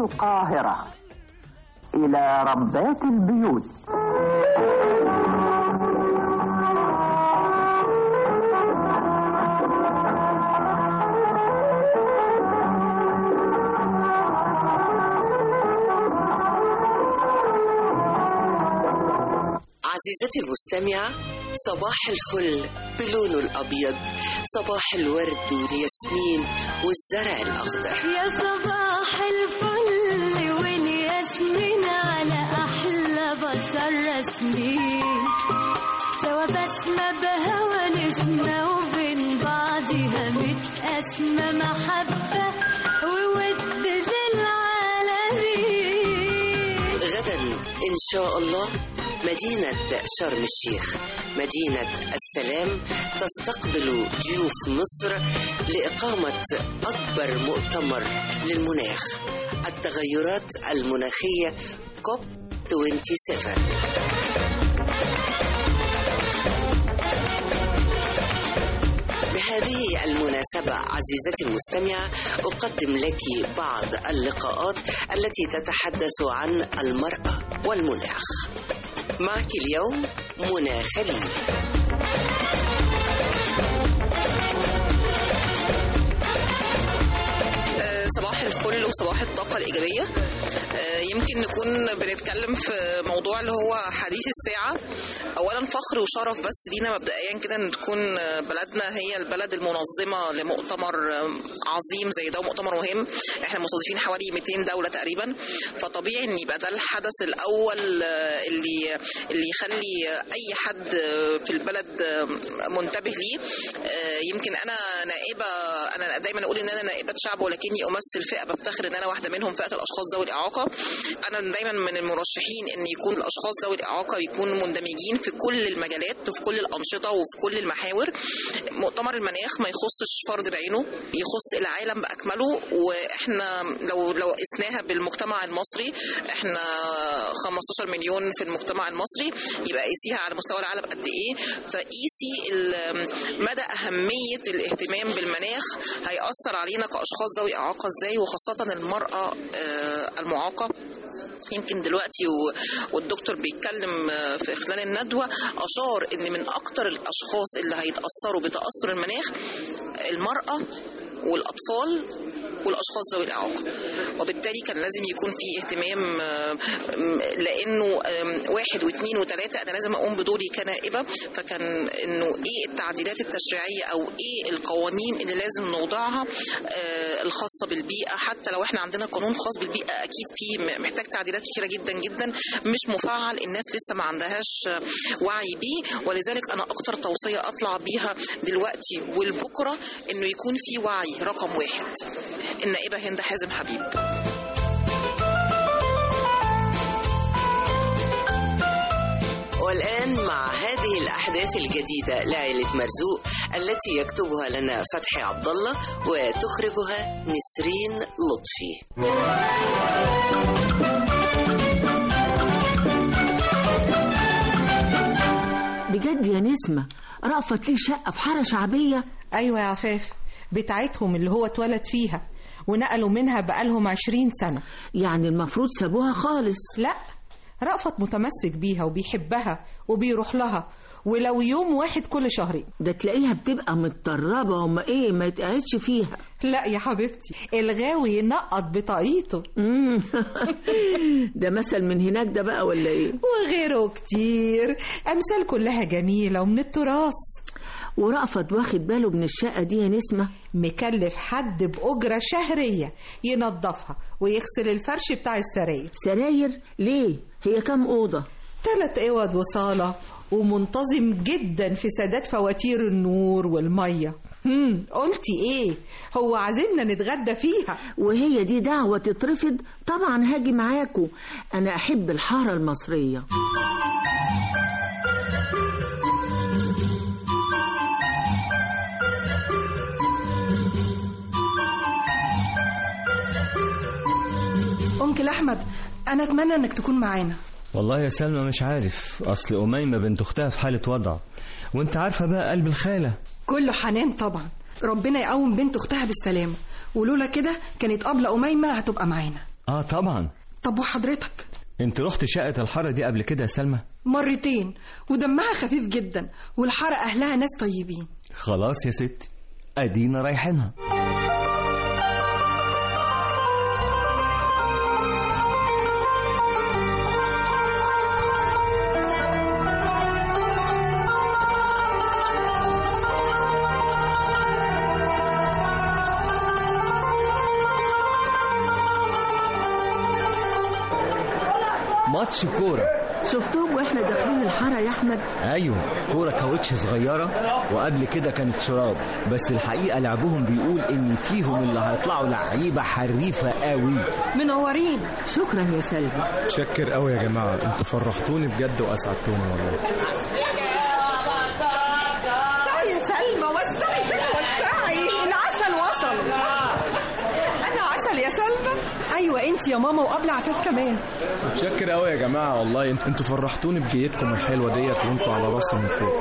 القاهرة إلى ربات البيوت عزيزتي المستمعة صباح الفل بلونه الأبيض صباح الورد والياسمين والزرع الأخضر يا صباح الفل والياسمين على أحلى بشر رسمين سوا بسمة بهوى نسمة وبين بعضها متقاسمة محبة وود للعالمين غدا إن شاء الله مدينة شرم الشيخ مدينة السلام تستقبل ضيوف مصر لإقامة أكبر مؤتمر للمناخ التغيرات المناخية كوب 27 بهذه المناسبة عزيزتي المستمعة أقدم لك بعض اللقاءات التي تتحدث عن المرأة والمناخ معك اليوم منى خليل آه، صباح الفل وصباح الطاقة الإيجابية آه، يمكن نكون بنتكلم في موضوع اللي هو حديث الساعة أولا فخر وشرف بس لينا مبدئيا كده إن تكون آه، بلدنا هي البلد المنظمة لمؤتمر آه، عظيم زي ده ومؤتمر مهم احنا مستضيفين حوالي 200 دولة تقريبا فطبيعي إن يبقى ده الحدث الأول آه، اللي اللي يخلي آه، أي حد آه، في البلد آه، منتبه ليه آه، يمكن أنا نائبة أنا دايما أقول إن أنا نائبة شعب ولكني أمثل فئة بفتخر إن أنا واحدة منهم فئة الأشخاص ذوي الإعاقة أنا دايما من المرشحين إن يكون الأشخاص ذوي الإعاقة يكونوا مندمجين في كل المجالات وفي كل الأنشطة وفي كل المحاور مؤتمر المناخ ما يخصش فرد بعينه يخص العالم بأكمله وإحنا لو لو قسناها بالمجتمع المصري إحنا 15 مليون في المجتمع المصري يبقى قيسيها على مستوى العالم قد إيه فقيسي ال- مدى أهمية الاهتمام بالمناخ هيأثر علينا كأشخاص ذوي إعاقة إزاي وخاصة المرأة آه، المعاقة يمكن دلوقتي و- والدكتور بيتكلم آه، في خلال الندوة أشار إن من أكتر الأشخاص اللي هيتأثروا بتأثر المناخ المرأة والأطفال والاشخاص ذوي الاعاقه وبالتالي كان لازم يكون في اهتمام آه، م- لانه آم، واحد واثنين وثلاثه انا لازم اقوم بدوري كنائبه فكان انه ايه التعديلات التشريعيه او ايه القوانين اللي لازم نوضعها آه، الخاصه بالبيئه حتى لو احنا عندنا قانون خاص بالبيئه اكيد في م- محتاج تعديلات كثيره جدا جدا مش مفعل الناس لسه ما عندهاش آه، وعي بيه ولذلك انا اكتر توصيه اطلع بيها دلوقتي والبكره انه يكون في وعي رقم واحد النائبه هند حازم حبيب والآن مع هذه الأحداث الجديدة لعائلة مرزوق التي يكتبها لنا فتحي عبد الله وتخرجها نسرين لطفي بجد يا نسمة رأفت ليه شقة في حارة شعبية ايوه يا عفاف بتاعتهم اللي هو اتولد فيها ونقلوا منها بقالهم عشرين سنة يعني المفروض سابوها خالص لا رأفت متمسك بيها وبيحبها وبيروح لها ولو يوم واحد كل شهرين ده تلاقيها بتبقى متطربة وما ايه ما يتقعدش فيها لا يا حبيبتي الغاوي ينقط بطاقيته مم. ده مثل من هناك ده بقى ولا ايه وغيره كتير أمثال كلها جميلة ومن التراث ورأفت واخد باله من الشقة دي يا نسمة مكلف حد بأجرة شهرية ينظفها ويغسل الفرش بتاع السراير سراير ليه هي كام أوضة تلات اوض وصالة ومنتظم جدا في سداد فواتير النور والمية هم قلتي ايه هو عازمنا نتغدى فيها وهي دي دعوة تترفض طبعا هاجي معاكو أنا أحب الحارة المصرية أنكل أحمد أنا أتمنى إنك تكون معانا والله يا سلمى مش عارف اصل اميمه بنت اختها في حاله وضع وانت عارفه بقى قلب الخاله كله حنان طبعا ربنا يقوم بنت أختها بالسلامة ولولا كده كانت قبل أميمة هتبقى معانا اه طبعا طب وحضرتك انت رحت شقة الحارة دي قبل كده يا سلمى مرتين ودمها خفيف جدا والحارة أهلها ناس طيبين خلاص يا ستي ادينا رايحينها ماتش كورة شفتهم واحنا داخلين الحاره يا احمد ايوه كورة كاوتش صغيرة وقبل كده كانت شراب بس الحقيقة لعبهم بيقول ان فيهم اللي هيطلعوا لعيبة حريفة قوي منورين شكرا يا سلمى متشكر قوي يا جماعه انتوا فرحتوني بجد واسعدتوني والله يا سلمى وسعي كده وسعي العسل وصل انا عسل يا سلمى أيوة أنت يا ماما وقبل عفاف كمان متشكر قوي يا جماعه والله انت- انتوا فرحتوني بجيتكم الحلوه ديت وانتوا على راسي من فوق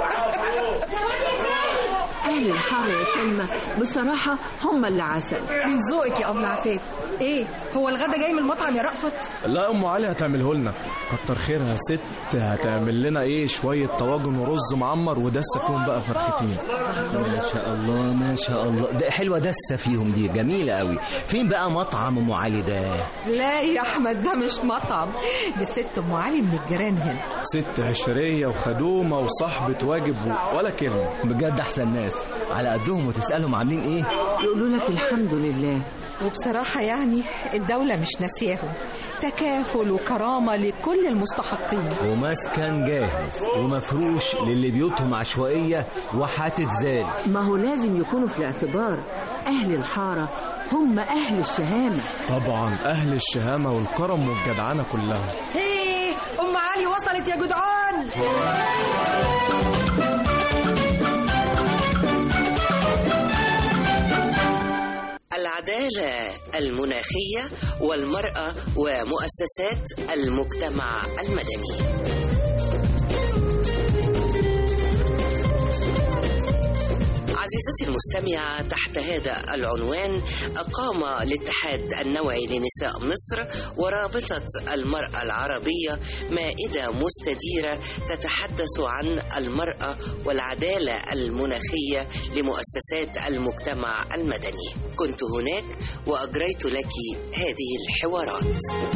اهل الحاره يا سلمى بصراحه هم اللي عسل من ذوقك يا أبلة عفاف إيه هو الغدا جاي من المطعم يا رأفت لا ام علي هتعمله لنا كتر خيرها يا ست هتعمل لنا ايه شويه طواجن ورز معمر ودسه فيهم بقى فرختين ما شاء الله ما شاء الله ده حلوة دسة فيهم دي جميلة قوي فين بقى مطعم ام علي ده لا يا احمد ده مش مطعم دي ست ام علي من الجيران هنا ست عشريه وخدومه وصاحبه واجب و- ولا كلمه بجد احسن ناس على قدهم وتسألهم عاملين ايه يقولوا لك الحمد لله وبصراحة يعني الدولة مش ناسياهم تكافل وكرامة لكل المستحقين ومسكن جاهز ومفروش للي بيوتهم عشوائية وهتتزال ما هو لازم يكونوا في الاعتبار اهل الحاره هم اهل الشهامه طبعا اهل الشهامه والكرم والجدعنه كلها هيه أم علي وصلت يا جدعان العدالة المناخية والمرأة ومؤسسات المجتمع المدني عزيزتي المستمعة تحت هذا العنوان أقام الاتحاد النوعي لنساء مصر ورابطة المرأة العربية مائدة مستديرة تتحدث عن المرأة والعدالة المناخية لمؤسسات المجتمع المدني كنت هناك وأجريت لك هذه الحوارات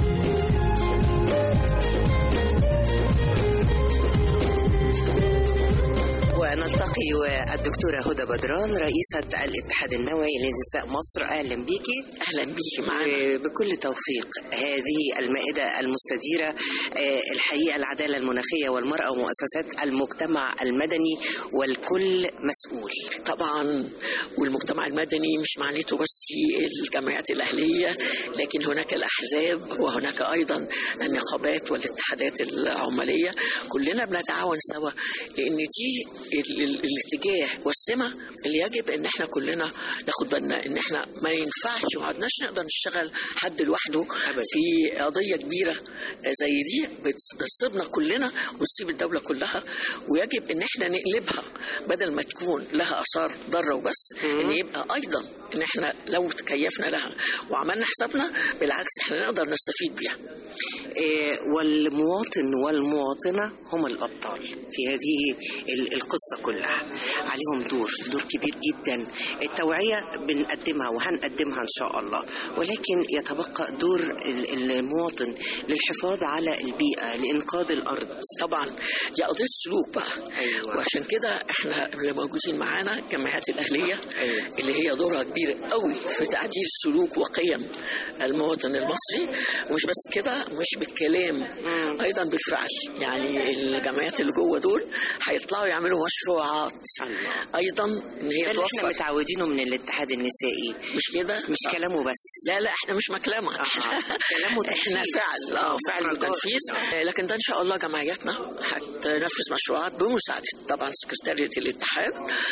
ونلتقي والدكتورة هدى بدران رئيسة الاتحاد النوعي لنساء مصر أهلا بيكي اهلا بيكي معانا بكل توفيق هذه المائدة المستديرة آه، الحقيقة العدالة المناخية والمرأة ومؤسسات المجتمع المدني والكل مسؤول طبعا والمجتمع المدني مش معناته بس الجمعيات الاهليه لكن هناك الاحزاب وهناك ايضا النقابات والاتحادات العماليه كلنا بنتعاون سوا لان دي ال- ال- الاتجاه والسمه اللي يجب ان احنا كلنا ناخد بالنا ان احنا ما ينفعش ما عدناش نقدر نشتغل حد لوحده في قضيه كبيره زي دي بتصيبنا كلنا وتصيب الدوله كلها ويجب ان احنا نقلبها بدل ما تكون لها اثار ضاره وبس ان يبقى ايضا ان احنا لو تكيفنا لها وعملنا حسابنا بالعكس احنا نقدر نستفيد بيها آه، والمواطن والمواطنة هم الأبطال في هذه ال- القصة كلها عليهم دور دور كبير جدا التوعية بنقدمها وهنقدمها إن شاء الله ولكن يتبقى دور ال- المواطن للحفاظ على البيئة لإنقاذ الأرض طبعا دي قضيه سلوك بقى أيوة. وعشان كده احنا اللي موجودين معانا الجمعيات الاهليه أيوة. اللي هي دورها كبير قوي في تعديل سلوك وقيم المواطن المصري ومش بس كده مش بالكلام ايضا بالفعل يعني الجمعيات اللي جوه دول هيطلعوا يعملوا مشروعات ايضا ان هي ده اللي احنا توفر متعودينه من الاتحاد النسائي مش كده مش كلامه بس لا لا احنا مش مكلمة كلام وتنفيذ. احنا فعل اه فعل مخرجات. وتنفيذ آه، لكن ده ان شاء الله جمعياتنا هتنفذ مشروعات بمساعدة طبعا سكرتارية الاتحاد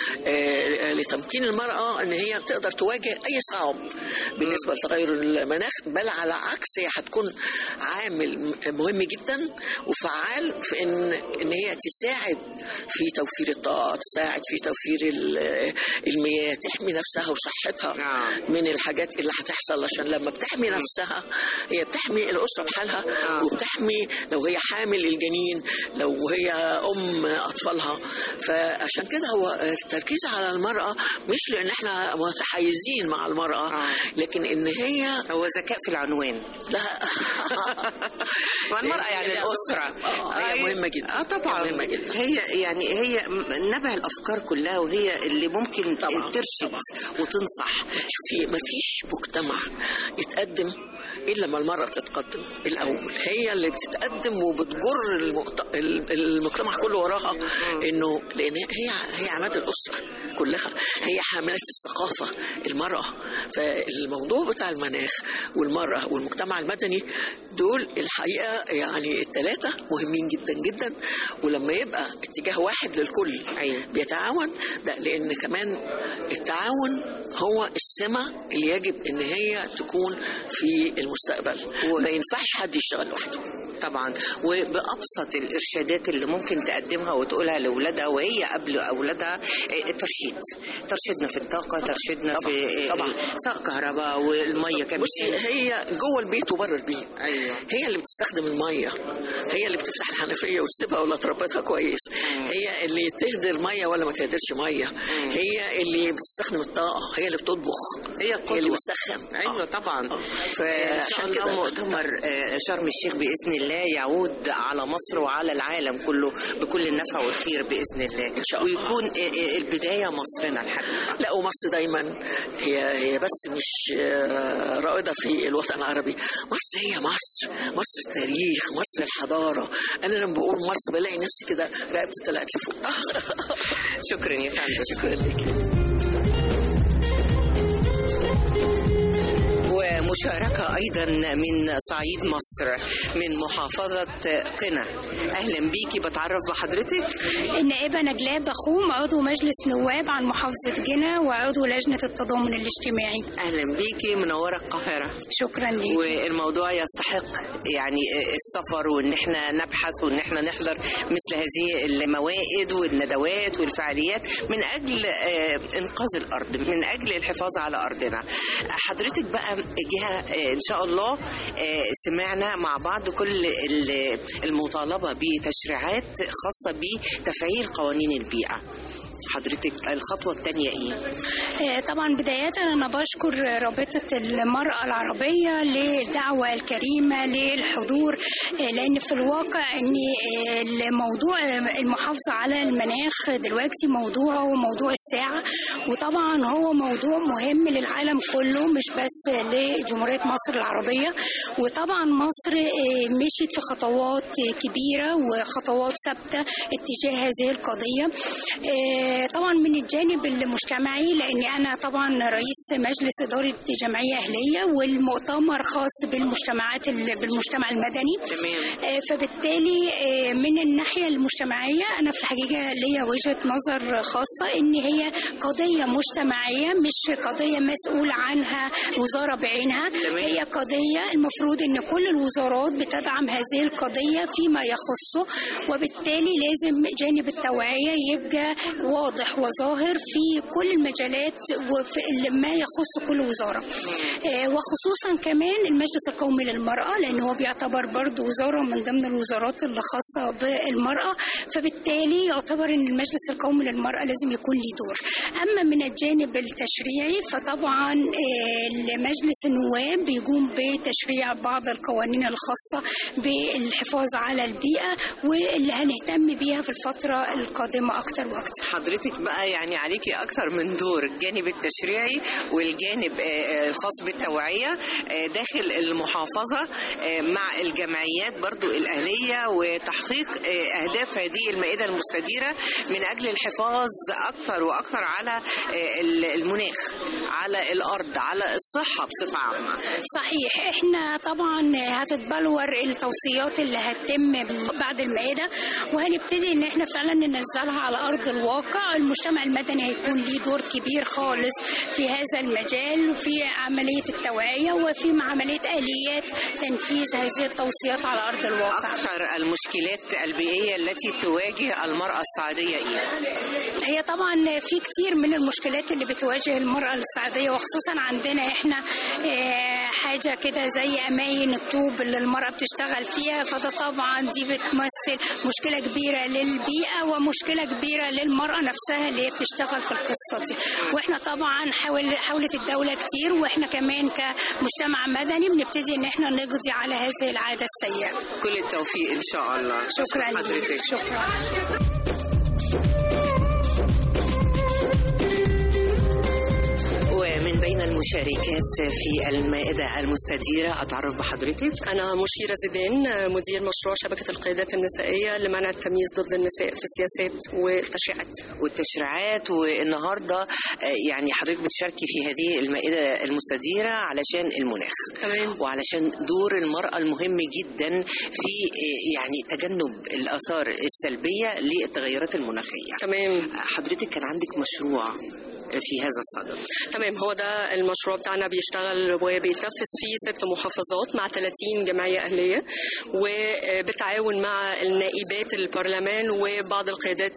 آه، لتمكين المرأة ان هي تقدر تواجه اي صعب بالنسبة لتغير المناخ بل على عكس هي هتكون عامل مهم جدا وفعال في ان ان هي تساعد في توفير الطاقه تساعد في توفير ال- المياه تحمي نفسها وصحتها من الحاجات اللي هتحصل عشان لما بتحمي نفسها هي بتحمي الاسره بحالها وبتحمي لو هي حامل الجنين لو هي ام اطفالها فعشان كده هو التركيز على المراه مش لان احنا متحيزين مع المراه لكن ان هي هو ذكاء في العنوان لا مع المرأة يعني الأسرة هي أي- مهمة جدا اه طبعا هي مهمة جدا هي يعني هي م- نبع الأفكار كلها وهي اللي ممكن ترشد وتنصح شوفي ما فيش مجتمع يتقدم الا لما المراه تتقدم الاول هي اللي بتتقدم وبتجر المقت- ال- المجتمع كله وراها انه لان هي هي عماد الاسره كلها هي حامله الثقافه المراه فالموضوع بتاع المناخ والمراه والمجتمع المدني دول الحقيقه يعني الثلاثه مهمين جدا جدا ولما يبقى اتجاه واحد للكل بيتعاون ده لان كمان التعاون هو السمة اللي يجب ان هي تكون في المستقبل ما ينفعش حد يشتغل لوحده طبعا وبأبسط الإرشادات اللي ممكن تقدمها وتقولها لأولادها وهي قبل أولادها آه، الترشيد ترشيدنا في الطاقة ترشيدنا في طبعاً. سواء كهرباء والمية كمان بصي هي جوه البيت وبره البيت ايوه هي اللي بتستخدم الميه هي اللي بتفتح الحنفيه وتسيبها ولا تربطها كويس هي اللي تهدر ميه ولا ما تهدرش ميه هي اللي بتستخدم الطاقه هي اللي بتطبخ هي هي اللي بتسخن ايوه طبعا فعشان ان شاء الله كده مؤتمر آه، شرم الشيخ باذن الله يعود على مصر وعلى العالم كله بكل النفع والخير باذن الله إن شاء الله. ويكون آه، آه، البدايه مصرنا الحبيبه لا ومصر دايما هي هي بس مش آه، رائده في الوطن العربي مصر هي مصر مصر التاريخ مصر الحضاره انا لما بقول مصر بلاقي نفسي كده رقبتي طلعت لفوق شكرا يا فندم شكرا لك ومشاركة أيضا من صعيد مصر من محافظة قنا أهلا بيكي بتعرف بحضرتك النائبة نجلاء بخوم عضو مجلس نواب عن محافظة جنة وعضو لجنة التضامن الاجتماعي أهلا بيكي منورة القاهرة شكرا ليك والموضوع يستحق يعني السفر وان احنا نبحث وان احنا نحضر مثل هذه الموائد والندوات والفعاليات من اجل آه، انقاذ الارض من اجل الحفاظ على ارضنا حضرتك بقى جهه آه، ان شاء الله آه، سمعنا مع بعض كل ال- المطالبه بتشريعات خاصه بتفعيل قوانين البيئه حضرتك الخطوه الثانيه ايه آه، طبعا بداية أنا بشكر رابطة المرأة العربية للدعوة الكريمة للحضور آه، لأن في الواقع أن آه، الموضوع المحافظة على المناخ دلوقتي موضوع هو موضوع الساعة وطبعا هو موضوع مهم للعالم كله مش بس لجمهورية مصر العربية وطبعا مصر آه، مشيت في خطوات كبيرة وخطوات ثابتة اتجاه هذه القضية آه، طبعا من الجانب المجتمعي لاني انا طبعا رئيس مجلس اداره جمعيه اهليه والمؤتمر خاص بالمجتمعات ال- بالمجتمع المدني آه، فبالتالي آه، من الناحيه المجتمعيه انا في الحقيقه ليا وجهه نظر خاصه ان هي قضيه مجتمعيه مش قضيه مسؤول عنها وزاره بعينها هي قضيه المفروض ان كل الوزارات بتدعم هذه القضيه فيما يخصه وبالتالي لازم جانب التوعيه يبقى واضح وظاهر في كل المجالات وفي ال- ما يخص كل وزاره آه، وخصوصا كمان المجلس القومي للمراه لان هو بيعتبر برضه وزاره من ضمن الوزارات اللي خاصه بالمراه فبالتالي يعتبر ان المجلس القومي للمراه لازم يكون ليه دور اما من الجانب التشريعي فطبعا آه، مجلس النواب بيقوم بتشريع بعض القوانين الخاصه بالحفاظ على البيئه واللي هنهتم بيها في الفتره القادمه اكتر واكتر حضرتك بقى يعني عليكي اكتر من دور الجانب التشريعي والجانب آه، آه، الخاص بالتوعية آه، داخل المحافظة آه، مع الجمعيات برضو الأهلية وتحقيق آه، أهداف هذه المائدة المستديرة من أجل الحفاظ أكثر وأكثر على آه، المناخ على الأرض على الصحة بصفة عامة صحيح احنا طبعا هتتبلور التوصيات اللي هتتم بعد المائده وهنبتدي ان احنا فعلا ننزلها على ارض الواقع طبعا المجتمع المدني هيكون ليه دور كبير خالص في هذا المجال وفي عملية التوعية وفي عملية آليات تنفيذ هذه التوصيات على أرض الواقع أكثر المشكلات البيئية التي تواجه المرأة الصعيدية إيه؟ هي طبعا في كتير من المشكلات اللي بتواجه المرأة الصعيدية وخصوصا عندنا احنا آه، حاجة كده زي أماين الطوب اللي المرأة بتشتغل فيها فده طبعا دي بتمثل مشكلة كبيرة للبيئة ومشكلة كبيرة للمرأة نفسها اللي هي بتشتغل في القصة دي واحنا طبعا حاول حاولت الدولة كتير واحنا كمان كمجتمع مدني بنبتدي ان احنا نقضي على هذه العادة السيئة كل التوفيق إن شاء الله شكرا لك حضرتك شكرا ومن بين المشاركات في المائدة المستديرة أتعرف بحضرتك أنا مشيرة زيدان مدير مشروع شبكة القيادات النسائية لمنع التمييز ضد النساء في السياسات والتشريعات والتشريعات والنهاردة آه، يعني حضرتك بتشاركي في هذه المائدة المستديرة علشان المناخ تمام. وعلشان دور المرأة المهم جدا في آه، يعني تجنب الآثار السلبية للتغيرات المناخية تمام حضرتك كان عندك مشروع في هذا الصدد تمام هو ده المشروع بتاعنا بيشتغل وبيتنفذ في ست محافظات مع 30 جمعية أهلية وبالتعاون مع النائبات البرلمان وبعض القيادات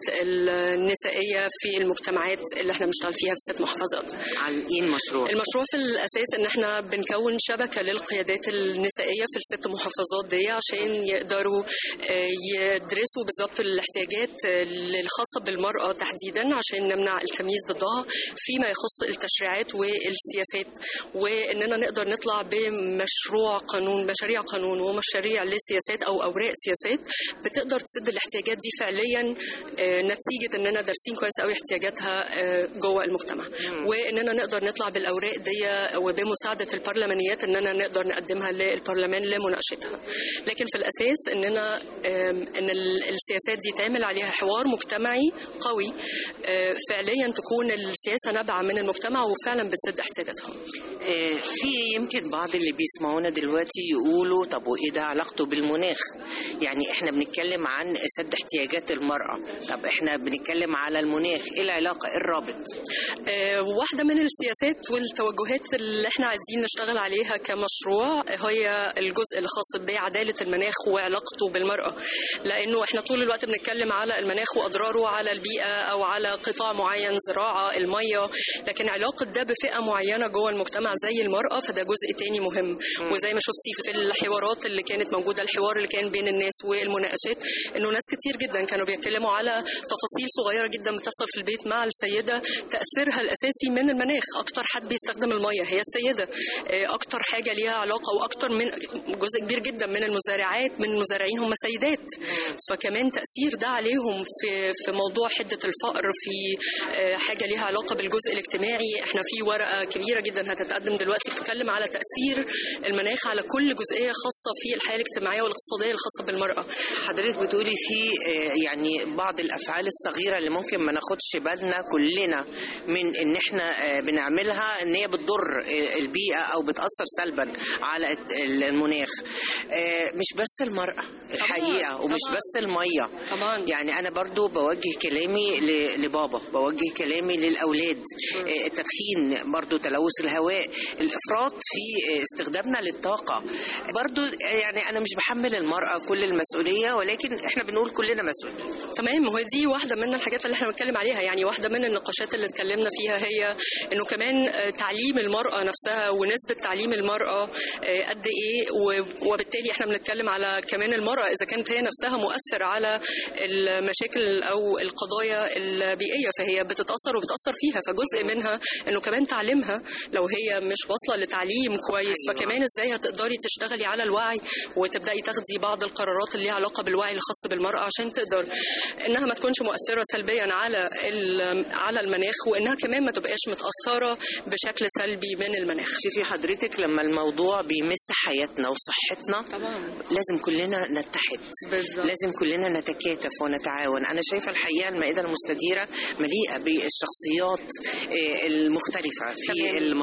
النسائية في المجتمعات اللي احنا بنشتغل فيها في ست محافظات عن ايه المشروع؟ المشروع في الأساس إن احنا بنكون شبكة للقيادات النسائية في الست محافظات دي عشان يقدروا آه، يدرسوا بالظبط الاحتياجات آه، الخاصة بالمرأة تحديدا عشان نمنع التمييز ضدها فيما يخص التشريعات والسياسات وإننا نقدر نطلع بمشروع قانون مشاريع قانون ومشاريع لسياسات أو أوراق سياسات بتقدر تسد الاحتياجات دي فعليا آه، نتيجة إننا دارسين كويس قوي احتياجاتها آه، جوه المجتمع وإننا نقدر نطلع بالأوراق دي وبمساعدة البرلمانيات إننا نقدر نقدمها للبرلمان لمناقشتها لكن في الأساس إننا آم، إن ال- السياسات دي تعمل عليها حوار مجتمعي قوي آه، فعليا تكون السياسة نابعة من المجتمع وفعلا بتسد احتياجاتهم آه، في يمكن بعض اللي بيسمعونا دلوقتي يقولوا طب وايه ده علاقته بالمناخ يعني احنا بنتكلم عن سد احتياجات المرأة طب احنا بنتكلم على المناخ ايه العلاقة ايه الرابط آه، واحدة من السياسات والتوجهات اللي احنا عايزين نشتغل عليها كمشروع هي الجزء الخاص بعدالة المناخ وعلاقته بالمرأة لأنه احنا طول الوقت بنتكلم على المناخ وأضراره على البيئة أو على قطاع معين زراعة المية لكن علاقة ده بفئة معينة جوه المجتمع زي المرأة فده جزء تاني مهم وزي ما شفتي في الحوارات اللي كانت موجودة الحوار اللي كان بين الناس والمناقشات انه ناس كتير جدا كانوا بيتكلموا على تفاصيل صغيرة جدا بتحصل في البيت مع السيدة تأثيرها الأساسي من المناخ أكتر حد بيستخدم المية هي السيدة آه، أكتر حاجة ليها علاقة وأكتر من جزء كبير جدا من المزارعات من المزارعين هم سيدات فكمان تأثير ده عليهم في في موضوع حدة الفقر في آه، حاجة ليها علاقة بالجزء الاجتماعي احنا في ورقة كبيرة جدا هتتقدم دلوقتي بتتكلم على تأثير المناخ على كل جزئية خاصة في الحياة الاجتماعية والاقتصادية الخاصة بالمرأة حضرتك بتقولي في آه، يعني بعض الافعال الصغيره اللي ممكن ما ناخدش بالنا كلنا من ان احنا آه، بنعملها ان هي بتضر آه، البيئه او بتاثر سلبا على الت- المناخ آه، مش بس المراه الحقيقه ومش طبعاً. بس الميه طبعا يعني انا برضو بوجه كلامي ل- لبابا بوجه كلامي للاولاد آه، التدخين برضو تلوث الهواء الافراط في آه، استخدامنا للطاقه برضو آه، يعني انا مش بحمل المراه كل المسؤوليه ولكن احنا بنقول كلنا مسؤولين تمام هو دي واحده من الحاجات اللي احنا بنتكلم عليها يعني واحده من النقاشات اللي اتكلمنا فيها هي انه كمان آه، تعليم المراه نفسها ونسبه تعليم المراه آه، قد ايه و- وبالتالي احنا بنتكلم على كمان المراه اذا كانت هي نفسها مؤثر على المشاكل او القضايا البيئيه فهي بتتاثر وبتاثر فيها فجزء منها انه كمان تعليمها لو هي مش واصله لتعليم كويس فكمان ازاي هتقدري تشتغلي على الوعي وتبداي تاخدي بعض القرارات اللي ليها علاقه بالوعي الخاص بالمراه عشان تقدر انها ما تكونش مؤثره سلبيا على ال- على المناخ وانها كمان ما تبقاش متاثره بشكل سلبي من المناخ شوفي حضرتك لما الموضوع بيمس حياتنا وصحتنا طبعا لازم كلنا نتحد بالظبط. لازم كلنا نتكاتف ونتعاون انا شايفه الحقيقه المائده المستديره مليئه بالشخصيات آه، المختلفه في تمام. المناصب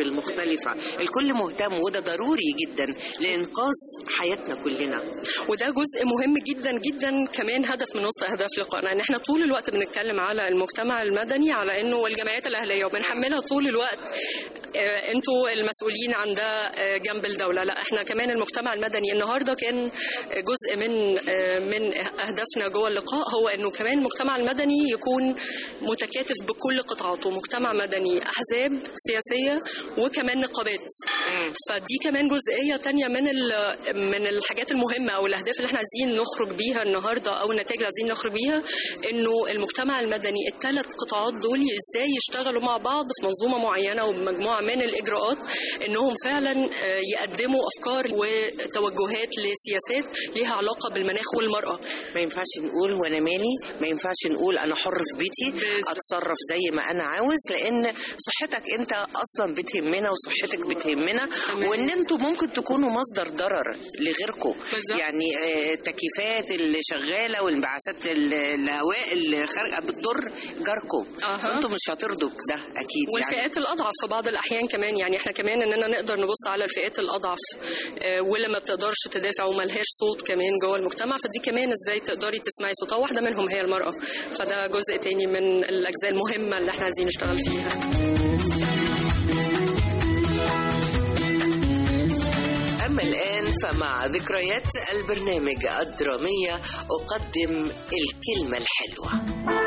المواهب المختلفة الكل مهتم وده ضروري جدا لإنقاذ حياتنا كلنا وده جزء مهم جدا جدا كمان هدف من وسط اهداف لقائنا ان احنا طول الوقت بنتكلم على المجتمع المدني على انه والجمعيات الاهليه وبنحملها طول الوقت آه، انتوا المسؤولين عن ده آه، جنب الدوله لا احنا كمان المجتمع المدني النهارده كان جزء من آه، من اهدافنا جوه اللقاء هو انه كمان المجتمع المدني يكون متكاتف بكل قطاعاته مجتمع مدني احزاب سياسيه وكمان نقابات فدي كمان جزئيه تانية من ال- من الحاجات المهمه او الاهداف اللي احنا عايزين نخرج بيها النهارده او النتائج اللي عايزين نخرج بيها انه المجتمع المدني الثلاث قطاعات دول ازاي يشتغلوا مع بعض في منظومه معينه وبمجموعه من الاجراءات انهم فعلا آه، يقدموا افكار وتوجهات لسياسات ليها علاقه بالمناخ والمراه ما ينفعش نقول وانا مالي ما ينفعش نقول انا حر في بيتي اتصرف زي ما انا عاوز لان صحتك انت اصلا بتهمنا وصحتك بتهمنا وان انتوا ممكن تكونوا مصدر ضرر لغيركم يعني آه، التكييفات اللي شغاله والانبعاثات ال- الهواء اللي خارجه بتضر جاركم فانتوا مش هترضوا بده اكيد يعني والفئات الاضعف في بعض الاحيان كمان يعني احنا كمان اننا نقدر نبص على الفئات الاضعف آه، واللي ما بتقدرش تدافع وملهاش صوت كمان جوه المجتمع فدي كمان ازاي تقدري تسمعي صوتها واحده منهم هي المراه فده جزء تاني من الاجزاء المهمه اللي احنا عايزين نشتغل فيها أما الآن فمع ذكريات البرنامج الدرامية أقدم الكلمة الحلوة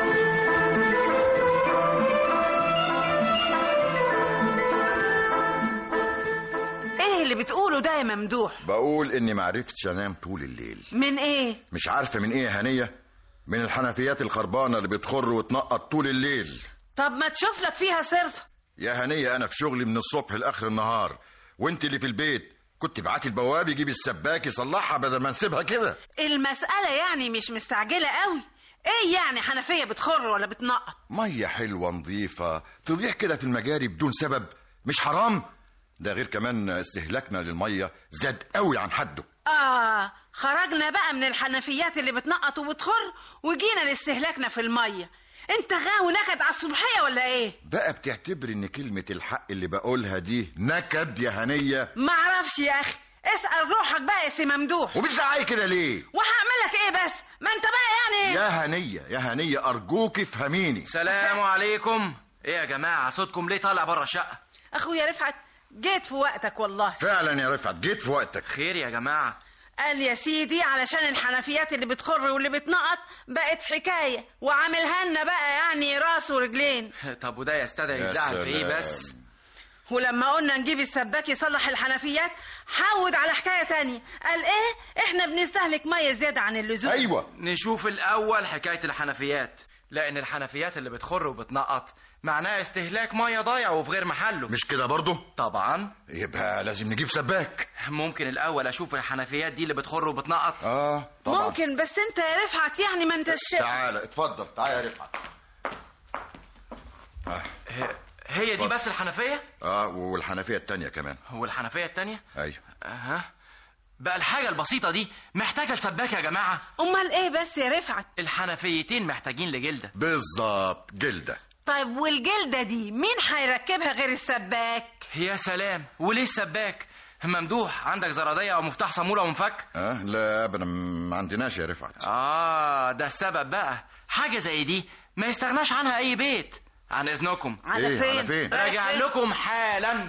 ايه اللي بتقوله ده يا ممدوح بقول اني معرفتش انام طول الليل من ايه مش عارفه من ايه يا هنيه من الحنفيات الخربانه اللي بتخر وتنقط طول الليل طب ما تشوف لك فيها صرف يا هنيه انا في شغلي من الصبح لاخر النهار وانت اللي في البيت كنت بعتي البواب يجيب السباك يصلحها بدل ما نسيبها كده المسألة يعني مش مستعجلة قوي ايه يعني حنفية بتخر ولا بتنقط ميه حلوه نظيفه تضيع كده في المجاري بدون سبب مش حرام ده غير كمان استهلاكنا للميه زاد قوي عن حده اه خرجنا بقى من الحنفيات اللي بتنقط وبتخر وجينا لاستهلاكنا في المية انت غاوي نكد على الصبحية ولا ايه بقى بتعتبر ان كلمه الحق اللي بقولها دي نكد يا هنيه معرفش يا اخي اسأل روحك بقى يا سي ممدوح وبتزعقي كده ليه وهعمل لك ايه بس ما انت بقى يعني يا هنيه يا هنيه ارجوك افهميني سلام عليكم ايه يا جماعه صوتكم ليه طالع بره الشقه اخويا رفعت جيت في وقتك والله فعلا يا رفعت جيت في وقتك خير يا جماعه قال يا سيدي علشان الحنفيات اللي بتخر واللي بتنقط بقت حكاية وعاملها لنا بقى يعني راس ورجلين طب وده يستدعي يا الزعل في ايه سلام. بس ولما قلنا نجيب السباك يصلح الحنفيات حود على حكاية تانية قال ايه احنا بنستهلك مية زيادة عن اللزوم نشوف الاول حكايه الحنفيات لان الحنفيات اللي بتخر وبتنقط معناها استهلاك ميه ضايع وفي غير محله مش كده برضه طبعا يبقى لازم نجيب سباك ممكن الاول اشوف الحنفيات دي اللي بتخر وبتنقط اه ممكن بس انت يا رفعت يعني ما انتش تعالى اتفضل تعالى يا رفعت آه. هي دي اتفضل. بس الحنفيه اه والحنفيه التانية كمان والحنفيه التانية ايوه اها بقى الحاجه البسيطه دي محتاجه لسباك يا جماعه امال ايه بس يا رفعت الحنفيتين محتاجين لجلده بالظبط جلده طيب والجلدة دي مين هيركبها غير السباك يا سلام وليه السباك ممدوح عندك زرادية او مفتاح صامولة ومفك اه لا ابدا ما عندناش يا رفعت اه ده السبب بقى حاجة زي دي ما يستغناش عنها اي بيت عن اذنكم على إيه؟ فين؟ على فين؟ راجع رايح فين؟ لكم حالا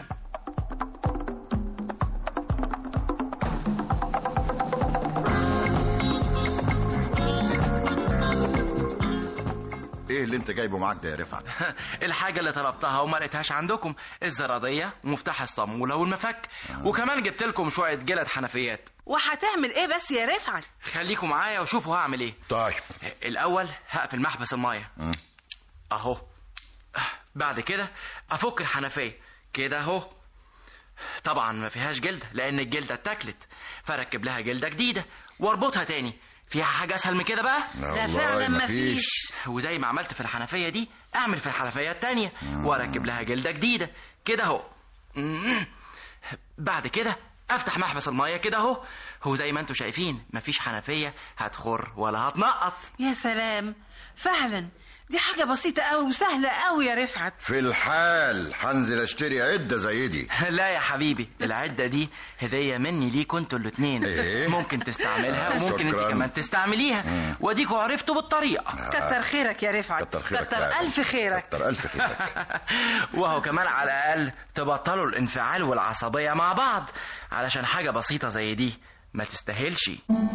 ايه اللي انت جايبه معاك ده يا رفعت الحاجة اللي طلبتها وما لقيتهاش عندكم الزرادية ومفتاح الصامولة والمفك وكمان جبت لكم شوية جلد حنفيات وهتعمل ايه بس يا رفعت خليكم معايا وشوفوا هعمل ايه طيب الاول هقفل محبس المايه اهو بعد كده افك الحنفيه كده اهو طبعا ما فيهاش جلده لان الجلده اتاكلت فركب لها جلده جديده واربطها تاني فيها حاجه اسهل من كده بقى لا لا والله فعلاً مفيش. وزي ما عملت في الحنفيه دي اعمل في الحنفيه التانيه واركب لها جلده جديده كده اهو مم. بعد كده افتح محبس المايه كده اهو هو زي ما انتم شايفين مفيش حنفيه هتخر ولا هتنقط يا سلام فعلا دي حاجة بسيطة قوي وسهلة قوي يا رفعت في الحال هنزل اشتري عده زي دي لا يا حبيبي العدة دي هدية مني ليكوا انتوا الاتنين إيه؟ ممكن تستعملها وممكن انت شكراً. كمان تستعمليها واديكوا عرفتوا بالطريقة كتر خيرك يا رفعت كتر خيرك كتر فعلا. ألف خيرك كتر الف خيرك وهو كمان على الأقل تبطلوا الانفعال والعصبية مع بعض علشان حاجة بسيطة زي دي ما تستاهلش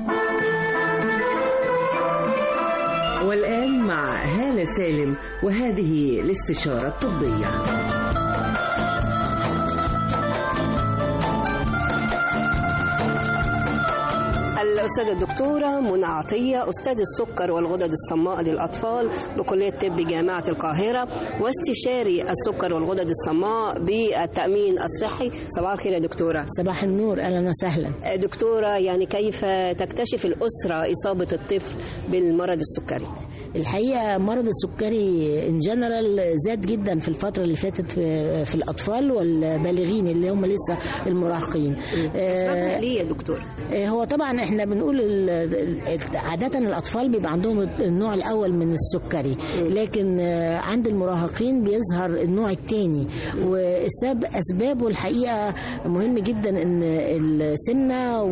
والآن مع هالة سالم وهذه الاستشارة الطبية الأستاذة الدكتورة منى عطية أستاذ السكر والغدد الصماء للأطفال بكلية طب جامعة القاهرة واستشاري السكر والغدد الصماء بالتأمين الصحي صباح الخير يا دكتورة صباح النور اهلا وسهلا دكتورة يعني كيف تكتشف الأسرة إصابة الطفل بالمرض السكري الحقيقه مرض السكري ان جنرال زاد جدا في الفتره اللي فاتت في, في الاطفال والبالغين اللي هم لسه المراهقين أسبابها ليه يا دكتور آه، هو طبعا احنا بنقول ال- ال- عاده الاطفال بيبقى عندهم النوع الاول من السكري لكن آه، عند المراهقين بيظهر النوع الثاني والسبب اسبابه الحقيقه مهم جدا ان السمنه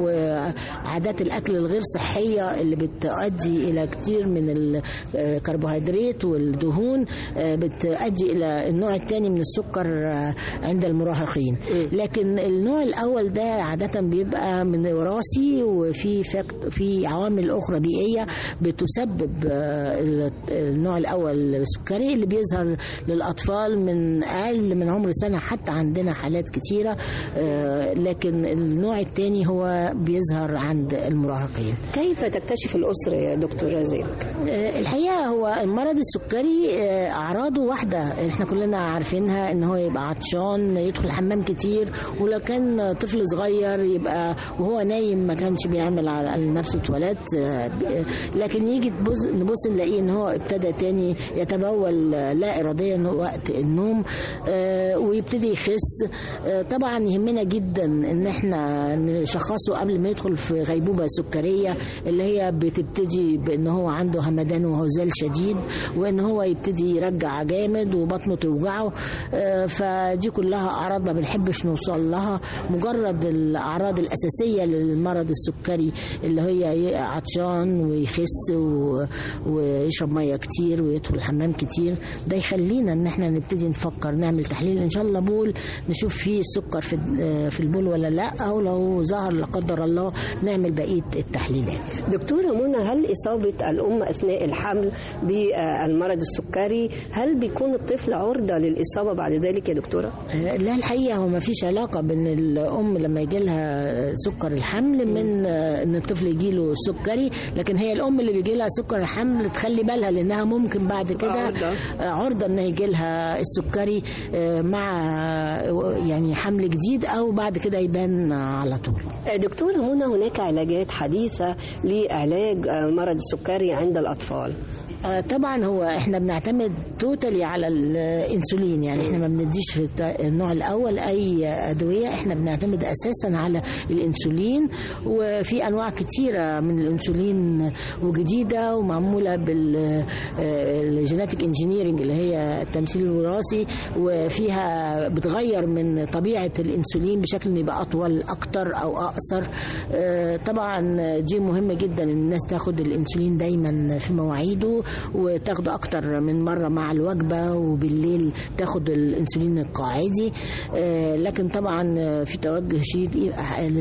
وعادات الاكل الغير صحيه اللي بتؤدي الى كتير من الكربوهيدرات والدهون آه، بتؤدي الى النوع الثاني من السكر آه، عند المراهقين لكن النوع الاول ده عاده بيبقى من وراثي وفي فاكت في عوامل اخرى بيئيه بتسبب آه، ال- النوع الاول السكري اللي بيظهر للاطفال من اقل من عمر سنه حتى عندنا حالات كتيره آه، لكن النوع الثاني هو بيظهر عند المراهقين كيف تكتشف الأسرة يا دكتور زينب آه، الحقيقه هو المرض السكري آه، اعراضه واحده احنا كلنا عارفينها ان هو يبقى عطشان يدخل الحمام كتير ولو كان طفل صغير يبقى وهو نايم ما كانش بيعمل على على نفسه تواليت آه، ب- لكن يجي تبص نبص نلاقيه ان هو ابتدى تاني يتبول آه، لا اراديا وقت النوم آه، ويبتدي يخس آه، طبعا يهمنا جدا ان احنا نشخصه قبل ما يدخل في غيبوبه سكريه اللي هي بتبتدي بان هو عنده همدان وهزال شديد وان هو يبتدي يرجع جامد وبطنه توجعه آه، فدي كلها اعراض ما بنحبش نوصل لها مجرد الاعراض الاساسيه للمرض السكري اللي هي عطشان ويخس و- ويشرب ميه كتير ويدخل الحمام كتير ده يخلينا ان احنا نبتدي نفكر نعمل تحليل ان شاء الله بول نشوف فيه سكر في آه، في البول ولا لا او لو ظهر لا قدر الله نعمل بقيه التحليلات دكتورة منى هل إصابة الأم أثناء الحمل بالمرض السكري هل بيكون الطفل عرضة للإصابة بعد ذلك يا دكتورة؟ آه، لا الحقيقه هو ما فيش علاقه بين الام لما يجي لها سكر الحمل من آه، ان الطفل يجي له سكري لكن هي الام اللي بيجي لها سكر الحمل تخلي بالها لانها ممكن بعد كده عرضة. آه، عرضه ان يجي لها السكري آه، مع آه، يعني حمل جديد او بعد كده يبان على طول دكتورة منى هناك علاجات حديثة لعلاج مرض السكري عند الأطفال آه، طبعا هو احنا بنعتمد توتالي على الانسولين يعني احنا ما بنديش في الت- النوع الاول اي ادويه احنا بنعتمد اساسا على الانسولين وفي انواع كتيره من الانسولين وجديده ومعموله بالجيناتيك انجينيرنج اللي هي التمثيل الوراثي وفيها بتغير من طبيعه الانسولين بشكل إنه يبقى اطول اكتر او اقصر آه، طبعا دي مهمه جدا ان الناس تاخد الانسولين دايما في مواعيده وتاخده اكتر من مره مع الوجبه وبالليل تاخد الانسولين القاعدي آه، لكن طبعا في توجه شديد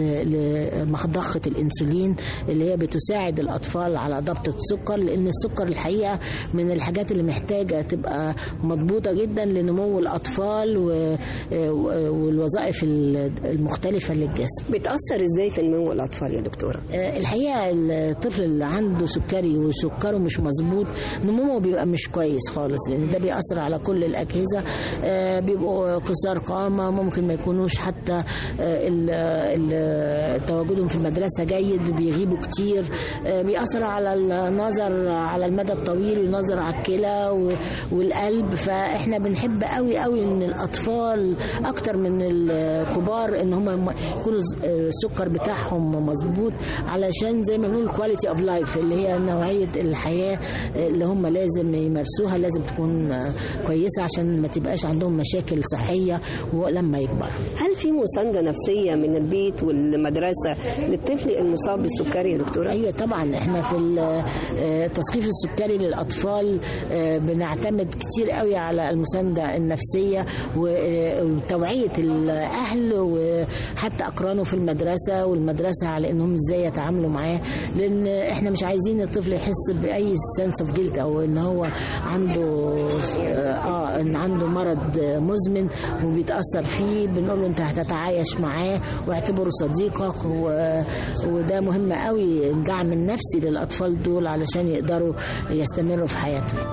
لمضخه الانسولين اللي هي بتساعد الاطفال على ضبط السكر لان السكر الحقيقه من الحاجات اللي محتاجه تبقى مضبوطه جدا لنمو الاطفال و- والوظائف المختلفه للجسم بتأثر ازاي في نمو الأطفال يا دكتورة؟ آه، الحقيقه الطفل اللي عنده سكري وسكره مش مظبوط نموه بيبقى مش كويس خالص لان ده بيأثر على كل الاجهزه آه، بيبقوا قصار قامه ممكن ما يكونوش حتى آه، ال- ال- تواجدهم في المدرسه جيد بيغيبوا كتير آه، بيأثر على النظر على المدى الطويل والنظر على الكلى و- والقلب فاحنا بنحب قوي قوي ان الاطفال اكتر من الكبار ان هم يكونوا ز- آه، السكر بتاعهم مظبوط مظبوط علشان زي ما بنقول كواليتي اوف لايف اللي هي نوعيه الحياه اللي هم لازم يمارسوها لازم تكون آه، كويسه عشان ما تبقاش عندهم مشاكل صحيه ولما يكبر هل في مسانده نفسيه من البيت والمدرسه للطفل المصاب بالسكري يا دكتوره ايوه طبعا احنا في ال- آه، التثقيف السكري للاطفال آه، بنعتمد كتير قوي على المسانده النفسيه و- آه، وتوعيه الاهل وحتى اقرانه في المدرسه والمدرسه على انهم ازاي يتعاملوا معاه لان احنا مش عايزين الطفل يحس باي سنس اوف جيلت او ان هو عنده اه ان عنده مرض مزمن وبيتاثر فيه بنقول له انت هتتعايش معاه واعتبره صديقك و... وده مهم قوي الدعم النفسي للاطفال دول علشان يقدروا يستمروا في حياتهم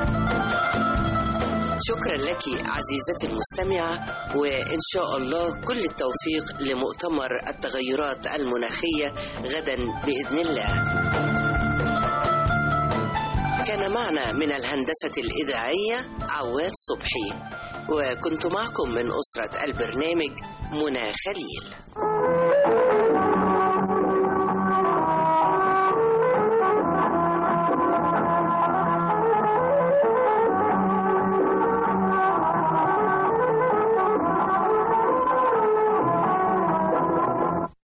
شكرا لك عزيزتي المستمعة وإن شاء الله كل التوفيق لمؤتمر التغيرات المناخية غدا بإذن الله كان معنا من الهندسة الإذاعية عواد صبحي وكنت معكم من أسرة البرنامج منى خليل